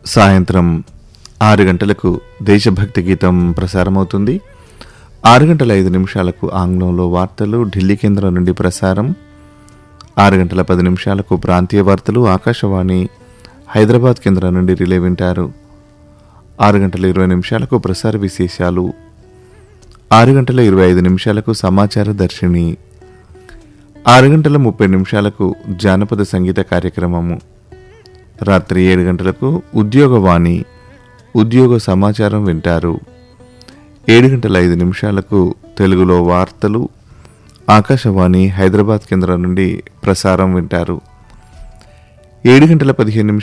సాయంత్రం ఆరు గంటలకు దేశభక్తి గీతం ప్రసారమవుతుంది ఆరు గంటల ఐదు నిమిషాలకు ఆంగ్లంలో వార్తలు ఢిల్లీ కేంద్రం నుండి ప్రసారం ఆరు గంటల పది నిమిషాలకు ప్రాంతీయ వార్తలు ఆకాశవాణి హైదరాబాద్ కేంద్రం నుండి రిలే వింటారు ఆరు గంటల ఇరవై నిమిషాలకు ప్రసార విశేషాలు ఆరు గంటల ఇరవై ఐదు నిమిషాలకు సమాచార దర్శిని ఆరు గంటల ముప్పై నిమిషాలకు జానపద సంగీత కార్యక్రమము రాత్రి ఏడు గంటలకు ఉద్యోగవాణి ఉద్యోగ సమాచారం వింటారు ఏడు గంటల ఐదు నిమిషాలకు తెలుగులో వార్తలు ఆకాశవాణి హైదరాబాద్ కేంద్రం నుండి ప్రసారం వింటారు ఏడు గంటల పదిహేను నిమిషాలు